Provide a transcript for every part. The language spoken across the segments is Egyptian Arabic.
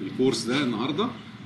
في الكورس ده النهارده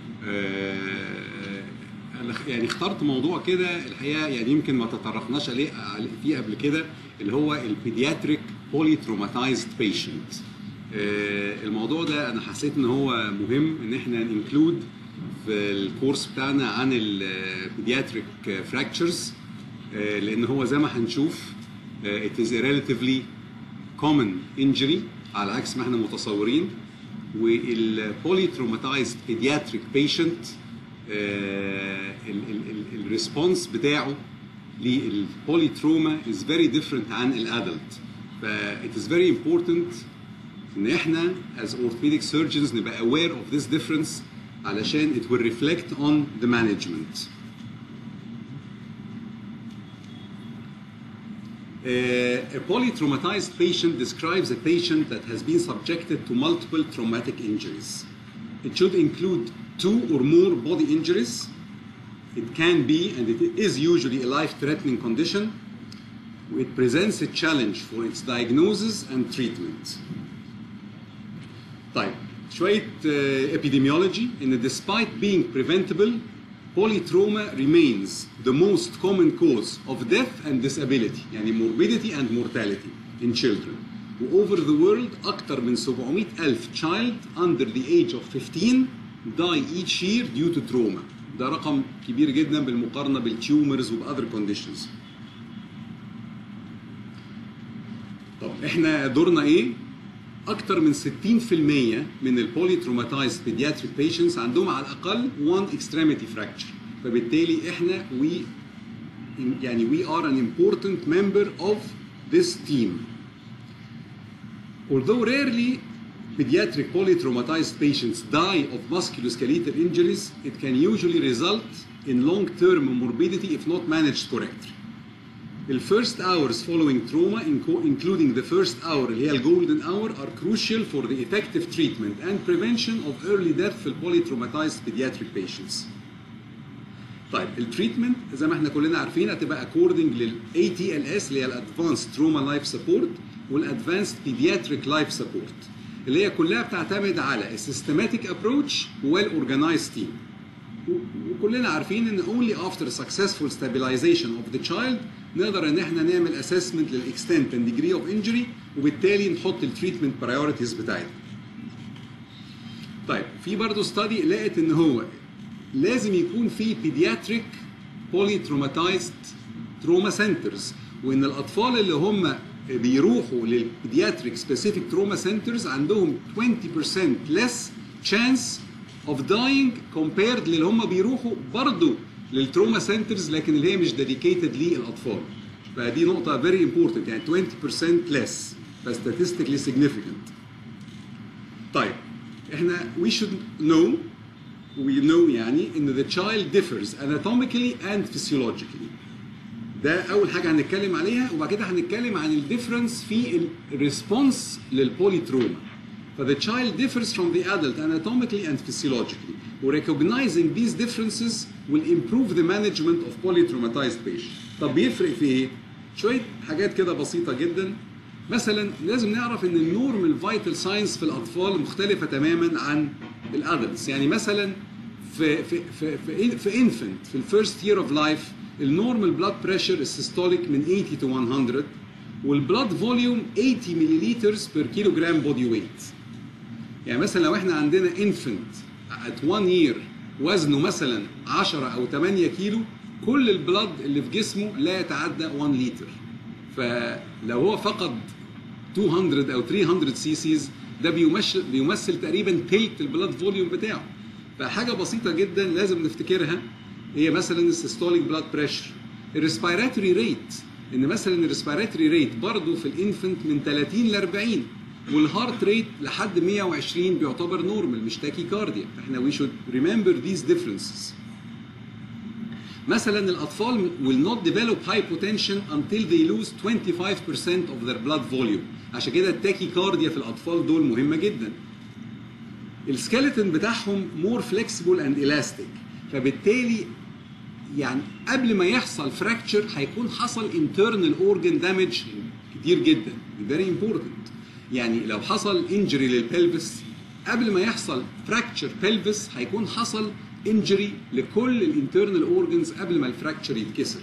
انا يعني اخترت موضوع كده الحقيقه يعني يمكن ما تطرقناش عليه فيه قبل كده اللي هو البيدياتريك بولي تروماتايزد بيشنت الموضوع ده انا حسيت ان هو مهم ان احنا ننكلود في الكورس بتاعنا عن البيدياتريك فراكتشرز لان هو زي ما هنشوف it is a relatively common injury على عكس ما احنا متصورين والبولي تروماتايزد بيدياتريك بيشنت الريسبونس بتاعه للبولي تروما is very different عن الادلت ف it is very important ان احنا as orthopedic surgeons نبقى aware of this difference علشان it will reflect on the management. Uh, a polytraumatized patient describes a patient that has been subjected to multiple traumatic injuries. It should include two or more body injuries. It can be, and it is usually a life-threatening condition. It presents a challenge for its diagnosis and treatment. طيب شوية uh, epidemiology ان despite being preventable polytrauma remains the most common cause of death and disability يعني morbidity and mortality in children و over the world أكثر من 700 ألف child under the age of 15 die each year due to trauma ده رقم كبير جدا بالمقارنة بالتيومرز وبأذر conditions طب احنا دورنا ايه؟ اكتر من 60% من البولي تروماتايزد بيدياتريك بيشنتس عندهم على الاقل one extremity fracture فبالتالي احنا we يعني we are an important member of this team although rarely pediatric polytraumatized patients die of musculoskeletal injuries it can usually result in long-term morbidity if not managed correctly The first hours following trauma, including the first hour اللي هي الجولدن hour, are crucial for the effective treatment and prevention of early death في polytraumatized pediatric patients. طيب التريتمنت زي ما احنا كلنا عارفين هتبقى according لل ATLS اللي هي الادفانسد تروما لايف سبورت والادفانسد بيدياتريك لايف سبورت اللي هي كلها بتعتمد على systematic approach well organized team. وكلنا عارفين ان only after successful stabilization of the child نقدر ان احنا نعمل اسسمنت للاكستنت اند ديجري اوف انجري وبالتالي نحط التريتمنت برايورتيز بتاعتنا. طيب في برضه ستادي لقت ان هو لازم يكون في بيدياتريك بولي تروماتايزد تروما سنترز وان الاطفال اللي هم بيروحوا للبيدياتريك سبيسيفيك تروما سنترز عندهم 20% less chance of dying compared للي هم بيروحوا برضه للتروما سنترز لكن اللي هي مش ديديكيتد للاطفال فدي نقطه فيري امبورتنت يعني 20% less فستاتستيكلي significant طيب احنا we should know we know يعني ان the child differs anatomically and physiologically ده اول حاجه هنتكلم عليها وبعد كده هنتكلم عن الديفرنس في الريسبونس للبولي تروما فthe child differs from the adult anatomically and physiologically وrecognizing these differences will improve the management of polytraumatized patients طب بيفرق في ايه؟ شويه حاجات كده بسيطه جدا مثلا لازم نعرف ان النورمال فايتال ساينس في الاطفال مختلفه تماما عن الادلتس يعني مثلا في في في في, في انفنت في الفيرست يير اوف لايف النورمال بلاد بريشر السيستوليك من 80 تو 100 والبلاد فوليوم 80 مللي بير كيلو جرام بودي ويت يعني مثلا لو احنا عندنا انفنت ات 1 يير وزنه مثلا 10 او 8 كيلو كل البلد اللي في جسمه لا يتعدى 1 لتر فلو هو فقد 200 او 300 سي سيز ده بيمثل بيمثل تقريبا تلت البلاد فوليوم بتاعه فحاجه بسيطه جدا لازم نفتكرها هي مثلا السيستوليك بلاد بريشر الريسبيراتوري ريت ان مثلا الريسبيراتوري ريت برضه في الانفنت من 30 ل 40 والهارت ريت لحد 120 بيعتبر نورمال مش تاكي كارديا احنا وي شود ريمبر ذيس ديفرنسز مثلا الاطفال will not develop hypotension until they lose 25% of their blood volume عشان كده التاكي كارديا في الاطفال دول مهمه جدا السكeleton بتاعهم more flexible and elastic فبالتالي يعني قبل ما يحصل فراكتشر هيكون حصل internal organ damage كتير جدا very important يعني لو حصل انجري للبلفس قبل ما يحصل فراكتشر بلفس هيكون حصل انجري لكل الانترنال اورجنز قبل ما الفراكتشر يتكسر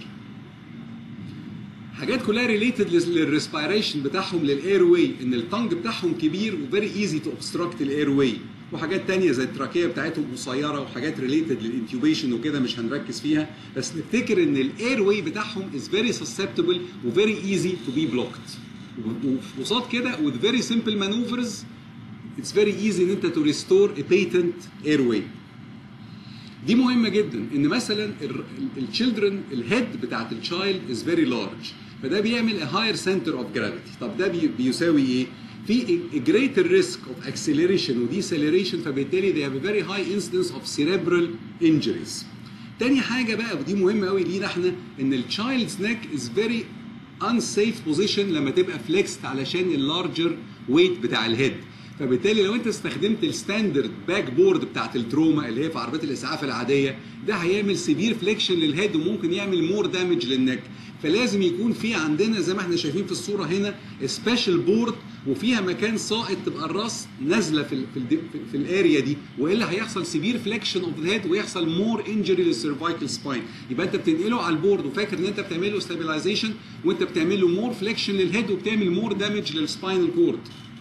حاجات كلها ريليتد للريسبيريشن بتاعهم للاير واي ان التنج بتاعهم كبير وفيري ايزي تو اوبستراكت الاير واي وحاجات تانية زي التراكيه بتاعتهم قصيره وحاجات ريليتد للانتيوبيشن وكده مش هنركز فيها بس نفتكر ان الاير واي بتاعهم از فيري سسبتبل وفيري ايزي تو بي بلوكد وقصاد كده with very simple maneuvers it's very easy ان انت to restore a patent airway دي مهمه جدا ان مثلا التشيلدرن الهيد بتاعت التشايلد از فيري لارج فده بيعمل a higher center of gravity طب ده بي بيساوي ايه؟ في a greater risk of acceleration و deceleration فبالتالي they have a very high incidence of cerebral injuries. تاني حاجة بقى ودي مهمة قوي لينا احنا ان التشايلدز نيك از فيري unsafe position لما تبقى flexed علشان اللارجر ويت بتاع الهيد. فبالتالي لو انت استخدمت الستاندرد باك بورد بتاعت التروما اللي هي في عربيات الاسعاف العاديه ده هيعمل سيفير فليكشن للهيد وممكن يعمل مور دامج للنك فلازم يكون في عندنا زي ما احنا شايفين في الصوره هنا سبيشال بورد وفيها مكان ساقط تبقى الراس نازله في ال في, ال في, في الاريا دي والا هيحصل سيفير فليكشن اوف ذا هيد ويحصل مور انجري للسيرفايكال سباين يبقى انت بتنقله على البورد وفاكر ان انت بتعمل له ستابلايزيشن وانت بتعمل له مور فليكشن للهيد وبتعمل مور دامج للسباينال كورد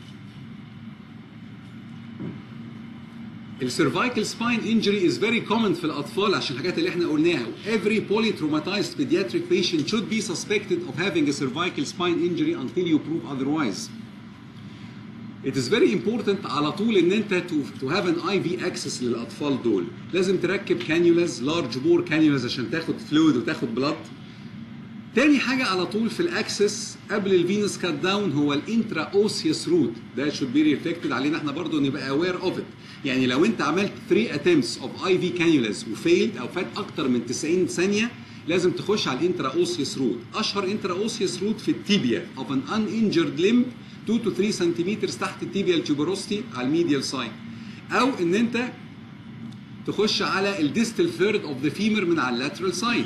السيرفايكال سباين انجري از فيري كومن في الاطفال عشان الحاجات اللي احنا قلناها every polytraumatized pediatric patient should be suspected of having a cervical spine injury until you prove otherwise It is very important على طول ان انت to, to have an IV access للاطفال دول لازم تركب كانيولاز لارج بور كانيولاز عشان تاخد فلويد وتاخد بلاد تاني حاجة على طول في الاكسس قبل الفينس كات داون هو الانترا اوسيوس روت ده should be reflected علينا احنا برضو نبقى aware of it يعني لو انت عملت 3 attempts of IV cannulas وفيلد او فات اكتر من 90 ثانية لازم تخش على الانترا اوسيوس روت اشهر انترا اوسيوس روت في التيبيا of an uninjured limb 2 to 3 سنتيمتر تحت التيبيال تيوبروستي على الميديال سايد او ان انت تخش على الديستال ثيرد اوف ذا فيمر من على اللاترال سايد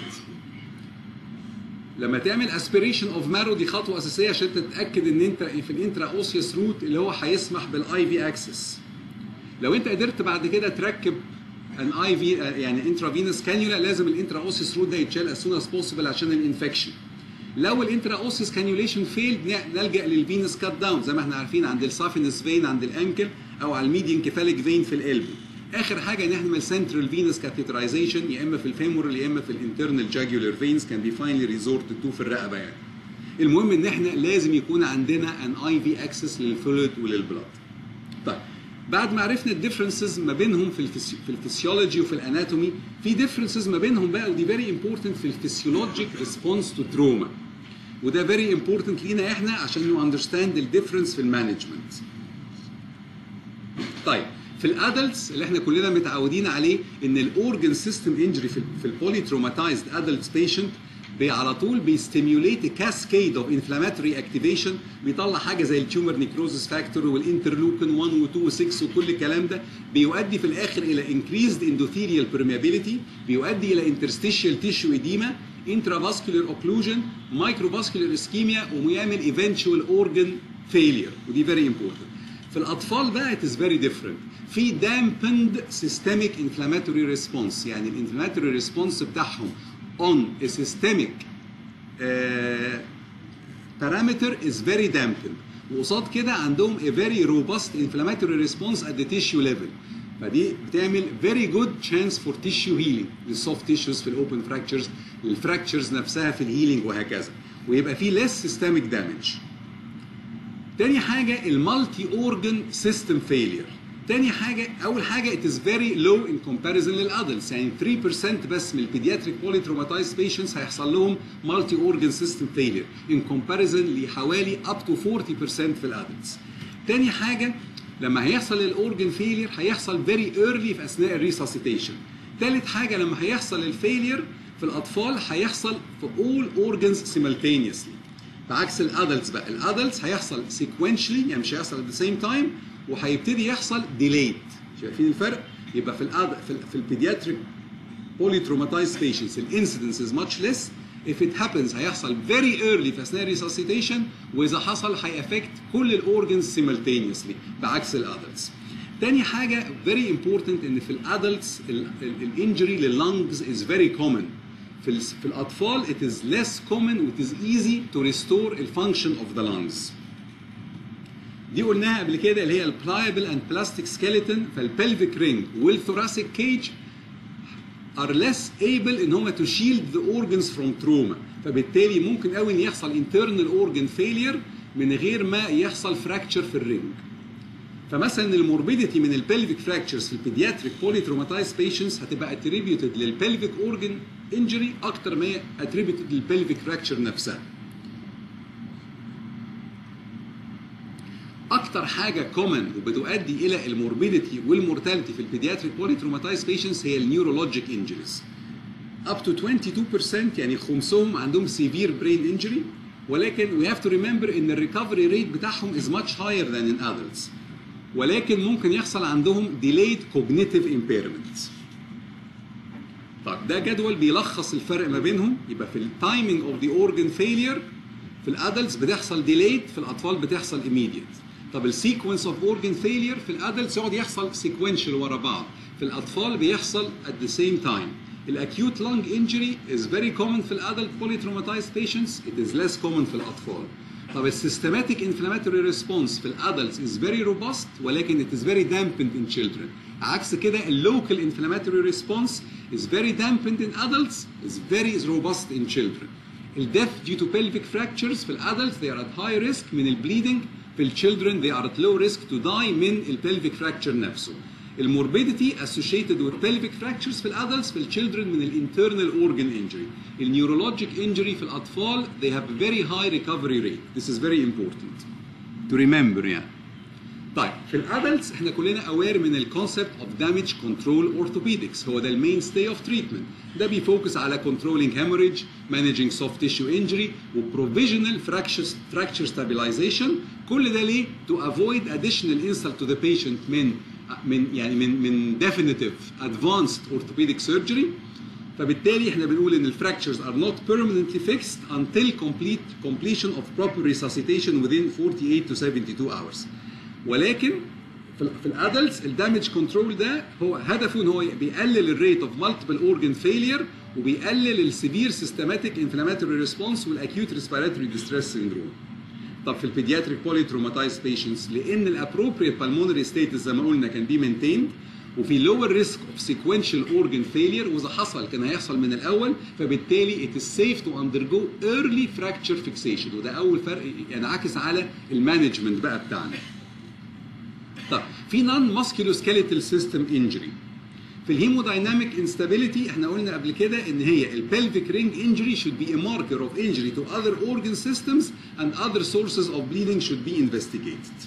لما تعمل اسبيريشن اوف مارو دي خطوه اساسيه عشان تتاكد ان انت في الانترا اوسيوس روت اللي هو هيسمح بالاي في اكسس لو انت قدرت بعد كده تركب ان اي في يعني انترافينوس كانيولا لازم الانترا اوسيوس روت ده يتشال از سون از بوسيبل عشان الانفكشن لو الانترا اوسيس كانيوليشن فيلد نلجا للفينس كات داون زي ما احنا عارفين عند السافينس فين عند الانكل او على الميديان كيفاليك فين في القلب اخر حاجه نعمل سنترال فينس كاتيترايزيشن يا اما في الفيمورال يا اما في الانترنال جاجولار فينز كان بي فاينلي ريزورت تو في الرقبه يعني المهم ان احنا لازم يكون عندنا ان اي في اكسس للفلويد وللبلاد طيب بعد ما عرفنا الديفرنسز ما بينهم في الفسي... في الفسيولوجي وفي الاناتومي في ديفرنسز ما بينهم بقى ودي فيري امبورتنت في الفسيولوجيك ريسبونس تو تروما وده فيري امبورتنت لينا احنا عشان نو اندرستاند الديفرنس في المانجمنت طيب في الادلتس اللي احنا كلنا متعودين عليه ان الاورجن سيستم انجري في, في البولي تروماتايزد ادلت بيشنت على طول بيستيميوليت كاسكيد اوف انفلاماتوري اكتيفيشن بيطلع حاجه زي التيومر نيكروزس فاكتور والانترلوكين 1 و2 و6 وكل الكلام ده بيؤدي في الاخر الى انكريزد اندوثيريال بيرميابيليتي بيؤدي الى انترستيشيال تيشو اديما intravascular occlusion microvascular ischemia ويعمل eventual organ failure ودي very important في الاطفال بقى it is very different في dampened systemic inflammatory response يعني الانفلاماتوري response بتاعهم on a systemic uh, parameter is very dampened وقصاد كده عندهم a very robust inflammatory response at the tissue level فدي بتعمل very good chance for tissue healing للسوفت tissues في الاوبن fractures الفراكتشرز نفسها في الهيلينج وهكذا ويبقى في less systemic damage تاني حاجة المالتي اورجن سيستم فيلير تاني حاجة أول حاجة it is very low in comparison للأدلتس يعني 3% بس من البيدياتريك بولي traumatized patients هيحصل لهم مالتي اورجن سيستم فيلير in comparison لحوالي up to 40% في الأدلتس تاني حاجة لما هيحصل الاورجن فيلير هيحصل فيري ايرلي في اثناء الريساسيتيشن ثالث حاجه لما هيحصل الفيلير في الاطفال هيحصل في all organs simultaneously بعكس الادلتس بقى الادلتس هيحصل sequentially يعني مش هيحصل at the same time وهيبتدي يحصل delayed شايفين الفرق يبقى في الأد... في, ال... في البيدياتريك polytraumatized patients الانسيدنس is much less if it happens هيحصل very early في اثناء الريساسيتيشن واذا حصل هيأفكت كل الاورجنز simultaneously بعكس الادلتس تاني حاجه فيري امبورتنت ان في الادلتس الانجري لللنجز از فيري كومن في ال- في الاطفال it is less common و it is easy to restore the function of the lungs دي قلناها قبل كده اللي هي البلايبل اند بلاستيك سكيلتون فالبلفيك رينج والثوراسيك كيج are less able ان هم to shield the organs from trauma فبالتالي ممكن قوي ان يحصل internal organ failure من غير ما يحصل fracture في الرينج فمثلا الموربيديتي من البلفيك فراكتشرز في البيدياتريك بولي تروماتايز بيشنتس هتبقى اتريبيوتد للبلفيك اورجن انجري اكتر ما هي اتريبيوتد للبلفيك فراكتشر نفسها اكتر حاجه كومن وبتؤدي الى الموربيديتي والمورتاليتي في البيدياتريك بولي تروماتايز بيشنتس هي النيورولوجيك انجريز up to 22% يعني خمسهم عندهم severe brain injury ولكن we have to remember ان الريكفري ريت بتاعهم is much higher than in adults ولكن ممكن يحصل عندهم delayed cognitive impairment طيب ده جدول بيلخص الفرق ما بينهم يبقى في التايمينج اوف ذا اورجن فيلير في الادلتس بتحصل ديليد في الاطفال بتحصل immediate طب السيكونس اوف اورجن فيلير في الادلتس يقعد يحصل سيكونشال ورا بعض في الاطفال بيحصل at the same time الاكيوت لانج انجري is very common في الادلت polytraumatized patients it is less common في الاطفال طب السيستماتيك انفلاماتوري ريسبونس في الادلتس is very robust ولكن it is very dampened in children عكس كده اللوكال انفلاماتوري ريسبونس is very dampened in adults is very robust in children الديث due to pelvic fractures في الادلتس they are at high risk من البليدنج في الchildren they are at low risk to die من البلفيك fracture نفسه الموربيديتي associated with pelvic fractures في الادلتس في الchildren من الانترنال organ injury النيورولوجيك injury في الاطفال they have a very high recovery rate this is very important to remember يعني طيب في الادلتس احنا كلنا اوير من الكونسبت اوف دامج كنترول اورثوبيدكس هو ده المين ستاي اوف تريتمنت ده بيفوكس على كنترولينج هيموريج مانجينج سوفت تيشو انجري وبروفيجنال فراكشر ستابيلايزيشن كل ده ليه؟ تو افويد اديشنال انسلت تو ذا بيشنت من من يعني من من ديفينيتيف ادفانسد اورثوبيدك سيرجري فبالتالي احنا بنقول ان الفراكتشرز are not permanently fixed until complete completion of proper resuscitation within 48 to 72 hours. ولكن في في الادلتس الدامج كنترول ده هو هدفه ان هو بيقلل الريت اوف مالتيبل اورجن فيلير وبيقلل السيفير سيستماتيك انفلاماتوري ريسبونس والاكيوت ريسبيراتوري ديستريس سيندروم طب في البيدياتريك بولي تروماتايز بيشنتس لان الابروبريت بالمونري ستيتس زي ما قلنا كان بي مينتيند وفي لور ريسك اوف سيكونشال اورجن فيلير واذا حصل كان هيحصل من الاول فبالتالي it is safe to undergo early fracture fixation وده اول فرق ينعكس على المانجمنت بقى بتاعنا طب في نون ماسكيولوسكيليتال سيستم انجري في الهيمودايناميك انستابيليتي احنا قلنا قبل كده ان هي البلفيك رينج انجري should be a marker of injury to other organ systems and other sources of bleeding should be investigated.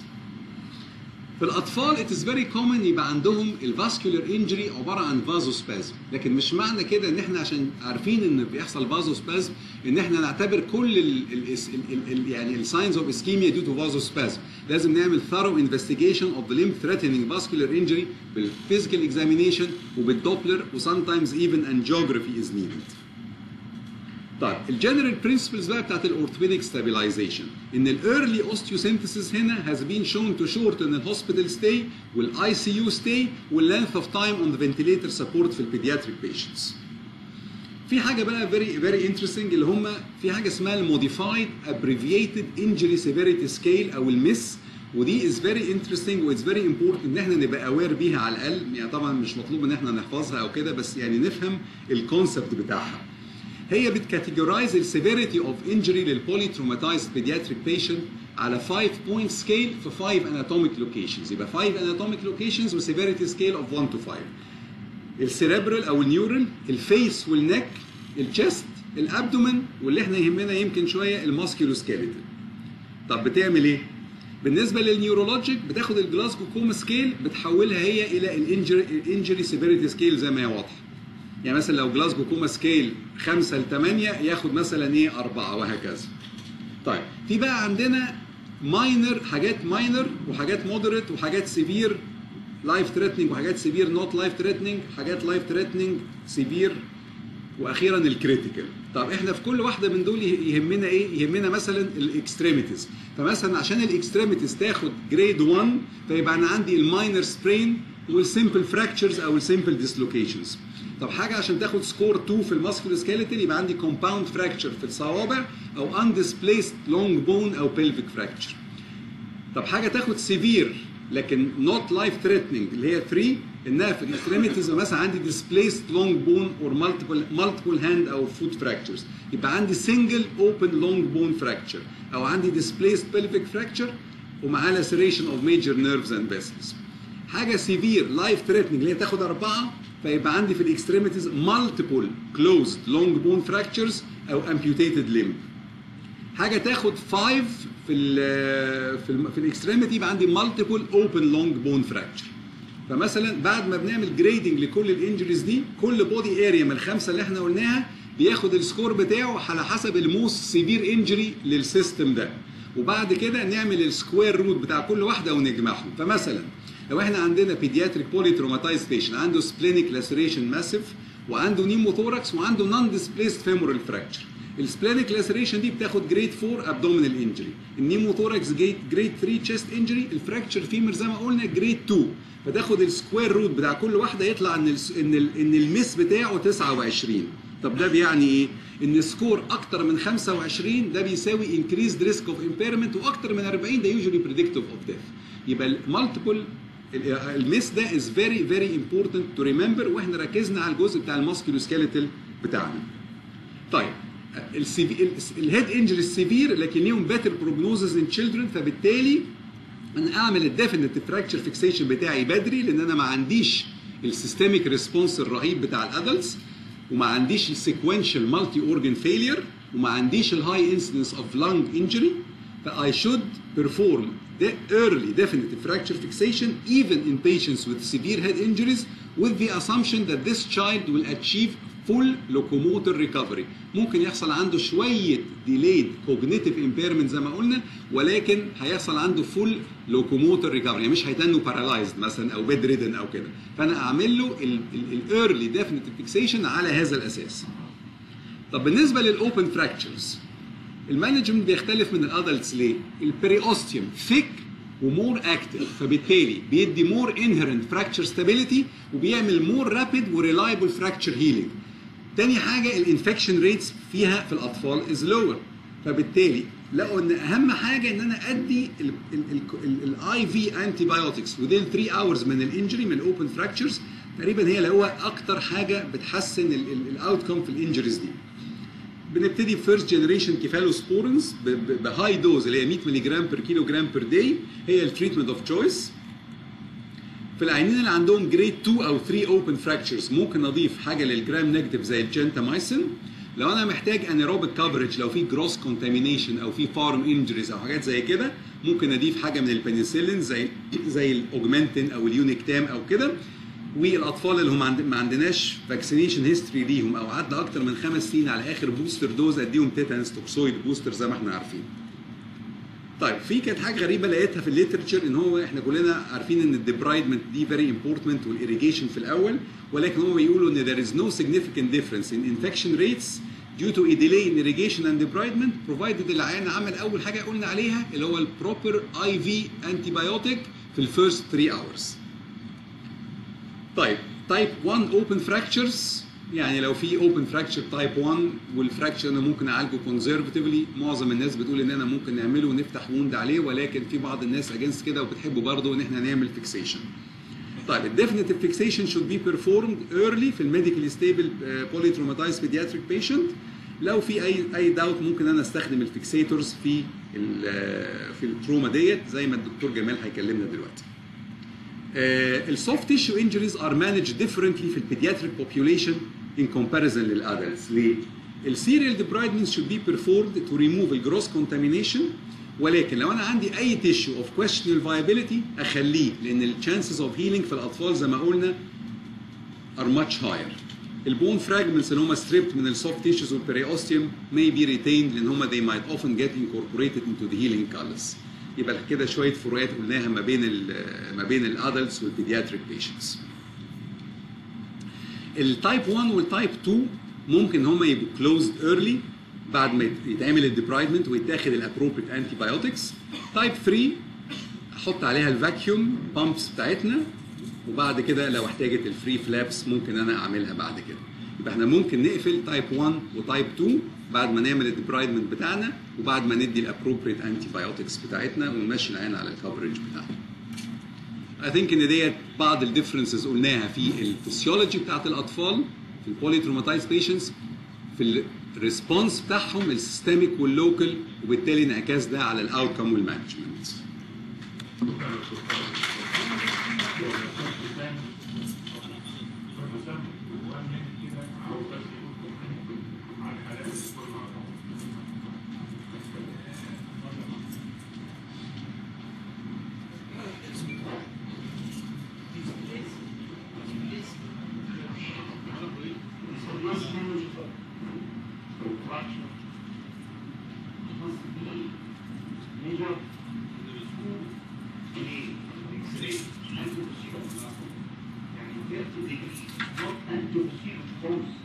في الاطفال it is very common يبقى عندهم الفاسكولار انجري عباره عن فازوسبازم لكن مش معنى كده ان احنا عشان عارفين ان بيحصل فازوسبازم ان احنا نعتبر كل ال ال ال ال يعني الساينز اوف اسكيميا ديو تو فازوسبازم لازم نعمل ثارو انفستيجيشن اوف ذا ليمب ثريتنينج فاسكولار انجري بالفيزيكال اكزامينيشن وبالدوبلر وسامتايمز ايفن انجيوجرافي از نيدد طيب الجنرال برنسبلز بقى بتاعت الاورثوبيديك ستابيلايزيشن ان الايرلي اوستيوسينثيسيس هنا has been shown to shorten الهوسبيتال ستاي والاي سي يو ستاي واللينث اوف تايم اون ذا فنتيليتر سبورت في البيدياتريك بيشنتس في حاجه بقى فيري فيري انترستنج اللي هم في حاجه اسمها الموديفايد ابريفيتد انجري سيفيريتي سكيل او المس ودي از فيري انترستنج واتس فيري امبورتنت ان احنا نبقى اوير بيها على الاقل يعني طبعا مش مطلوب ان احنا نحفظها او كده بس يعني نفهم الكونسبت بتاعها هي بتكاتيجورايز السيفيريتي اوف انجري للبولي تروماتايزد بيدياتريك بيشنت على 5 بوينت سكيل في 5 اناتوميك لوكيشنز يبقى 5 اناتوميك لوكيشنز وسيفيريتي سكيل اوف 1 تو 5 السيريبرال او النيورال الفيس والنك الشيست الابدومن واللي احنا يهمنا يمكن شويه الماسكيولوسكيليتال طب بتعمل ايه؟ بالنسبه للنيورولوجيك بتاخد الجلاسكو كوما سكيل بتحولها هي الى الانجري الانجري سيفيريتي سكيل زي ما هي واضحه يعني مثلا لو جلاسكو كوما سكيل 5 ل 8 ياخد مثلا ايه 4 وهكذا. طيب في بقى عندنا ماينر حاجات ماينر وحاجات مودريت وحاجات سيفير لايف ثريتنينج وحاجات سيفير نوت لايف ثريتنينج حاجات لايف ثريتنينج سيفير واخيرا الكريتيكال طب احنا في كل واحده من دول يهمنا ايه يهمنا مثلا الاكستريميتيز فمثلا عشان الاكستريميتيز تاخد جريد 1 فيبقى انا عندي الماينر سبرين والسمبل فراكتشرز او السمبل ديسلوكيشنز طب حاجه عشان تاخد سكور 2 في الماسكولو سكيلتال يبقى عندي كومباوند فراكتشر في الصوابع او undisplaced لونج بون او pelvic فراكتشر طب حاجه تاخد سيفير لكن نوت لايف ثريتنينج اللي هي 3 انها في الاكستريميتيز مثلا عندي displaced لونج بون اور مالتيبل مالتيبل هاند او فوت فراكتشرز يبقى عندي سنجل اوبن لونج بون فراكتشر او عندي displaced pelvic فراكتشر ومعاه laceration of major nerves and vessels حاجه سيفير لايف ثريتنينج اللي هي تاخد اربعه فيبقى عندي في الاكستريميتيز مالتيبل كلوزد لونج بون فراكتشرز او امبيوتيتد ليمب حاجه تاخد 5 في ال في ال في الاكستريميتي يبقى عندي مالتيبل اوبن لونج بون فراكتشر فمثلا بعد ما بنعمل جريدنج لكل الانجريز دي كل بودي اريا من الخمسه اللي احنا قلناها بياخد السكور بتاعه على حسب الموست سيفير انجري للسيستم ده وبعد كده نعمل السكوير روت بتاع كل واحده ونجمعهم فمثلا لو احنا عندنا بيدياتريك بولي تروماتايز بيشن عنده سبلينيك لاسريشن ماسيف وعنده نيموثوركس وعنده نون ديسبليسد فيمورال فراكتشر السبلينيك لاسريشن دي بتاخد جريد 4 ابدومينال انجري النيموثوركس جريد 3 تشيست انجري الفراكتشر فيمر زي ما قلنا جريد 2 فتاخد السكوير روت بتاع كل واحده يطلع ان ال ان ال ان المس بتاعه 29 طب ده بيعني ايه؟ ان سكور اكتر من 25 ده بيساوي انكريزد ريسك اوف امبيرمنت واكتر من 40 ده يوجوالي بريدكتيف اوف ديث يبقى المالتيبل المس ده از فيري فيري امبورتنت تو ريمبر واحنا ركزنا على الجزء بتاع الماسكيولو سكيلتال بتاعنا. طيب الهيد انجري سيفير لكن ليهم بيتر بروجنوزز ان تشيلدرن فبالتالي انا اعمل الديفينيتيف فراكشر فيكسيشن بتاعي بدري لان انا ما عنديش السيستميك ريسبونس الرهيب بتاع الادلتس وما عنديش السيكونشال مالتي اورجن فيلير وما عنديش الهاي انسيدنس اوف لانج انجري فاي شود perform the early definitive fracture fixation even in patients with severe head injuries with the assumption that this child will achieve full locomotor recovery ممكن يحصل عنده شوية delayed cognitive impairment زي ما قلنا ولكن هيحصل عنده full locomotor recovery يعني مش هيتنه paralyzed مثلا او bedridden او كده فانا اعمل له ال early definitive fixation على هذا الاساس طب بالنسبة للاوبن fractures المانجمنت بيختلف من الادلتس ليه؟ البريوستيوم ثيك ومور اكتف فبالتالي بيدي مور انهرنت فراكتشر ستابيليتي وبيعمل مور رابيد وريلايبل فراكتشر هيلينج. تاني حاجه الانفكشن ريتس فيها في الاطفال از لور فبالتالي لقوا ان اهم حاجه ان انا ادي الاي في انتي بايوتكس within 3 hours من الانجري من الاوبن فراكتشرز تقريبا هي اللي هو اكتر حاجه بتحسن الاوت كوم في الانجريز دي. بنبتدي فيرست جنريشن كيفالوسبورنز بهاي دوز اللي هي 100 مللي جرام بير كيلو جرام بير داي هي التريتمنت اوف تشويس في العينين اللي عندهم جريد 2 او 3 اوبن فراكتشرز ممكن اضيف حاجه للجرام نيجاتيف زي الجنتامايسين لو انا محتاج انيروبيك كفرج لو في جروس كونتامينيشن او في فارم انجريز او حاجات زي كده ممكن اضيف حاجه من البنسلين زي زي الاوجمانتين او اليونيكتام او كده والاطفال اللي هم عند ما عندناش فاكسينيشن هيستوري ليهم او عدى اكتر من خمس سنين على اخر بوستر دوز اديهم تيتانس توكسويد بوستر زي ما احنا عارفين. طيب في كانت حاجه غريبه لقيتها في الليترشر ان هو احنا كلنا عارفين ان الديبرايدمنت دي فيري امبورتنت والاريجيشن في الاول ولكن هم بيقولوا ان there is no significant difference in infection rates due to a delay in irrigation and debridement provided العيان عمل اول حاجه قلنا عليها اللي هو البروبر اي في antibiotic في الفيرست 3 hours. طيب تايب 1 اوبن فراكتشرز يعني لو في اوبن فراكتشر تايب 1 والفراكتشر انا ممكن اعالجه كونزرفتيفلي معظم الناس بتقول ان انا ممكن نعمله ونفتح ووند عليه ولكن في بعض الناس اجينست كده وبتحبوا برضه ان احنا نعمل فيكسيشن طيب الديفينيتيف فيكسيشن شود بي بيرفورمد ايرلي في الميديكال ستيبل بولي تروماتايز بيدياتريك بيشنت لو في اي اي داوت ممكن انا استخدم الفيكسيتورز في في التروما ديت زي ما الدكتور جمال هيكلمنا دلوقتي السوفت تيشو انجريز ار مانج ديفرنتلي في البيدياتريك population in comparison للادلتس ليه؟ السيريال debridement should be performed to remove الجروس contamination ولكن لو انا عندي اي تيشو اوف questionable viability اخليه لان الشانسز اوف هيلينج في الاطفال زي ما قلنا are much higher. البون فراجمنتس اللي هم ستريبت من السوفت تيشوز والبريوستيوم may be retained لان هم they might often get incorporated into the healing callus. يبقى كده شويه فروقات قلناها ما بين ال ما بين الادلتس والبيدياتريك بيشنتس. التايب 1 والتايب 2 ممكن هم يبقوا كلوزد ايرلي بعد ما يت- يتعمل الديبرايدمنت ويتاخد الابروبريت انتي بايوتكس تايب 3 احط عليها الفاكيوم بامبس بتاعتنا وبعد كده لو احتاجت الفري فلابس ممكن انا اعملها بعد كده يبقى احنا ممكن نقفل تايب 1 وتايب 2 بعد ما نعمل الديبرايدمنت بتاعنا وبعد ما ندي الابروبريت انتي بايوتكس بتاعتنا ونمشي العين على الكفرج بتاعنا I think ان ديت بعض الديفرنسز قلناها في الفسيولوجي بتاعت الاطفال في البولي تروماتايز بيشنتس في الريسبونس بتاعهم السيستميك واللوكال وبالتالي انعكاس ده على الاوتكم والمانجمنت. يعني 30 degree not anti-posterior close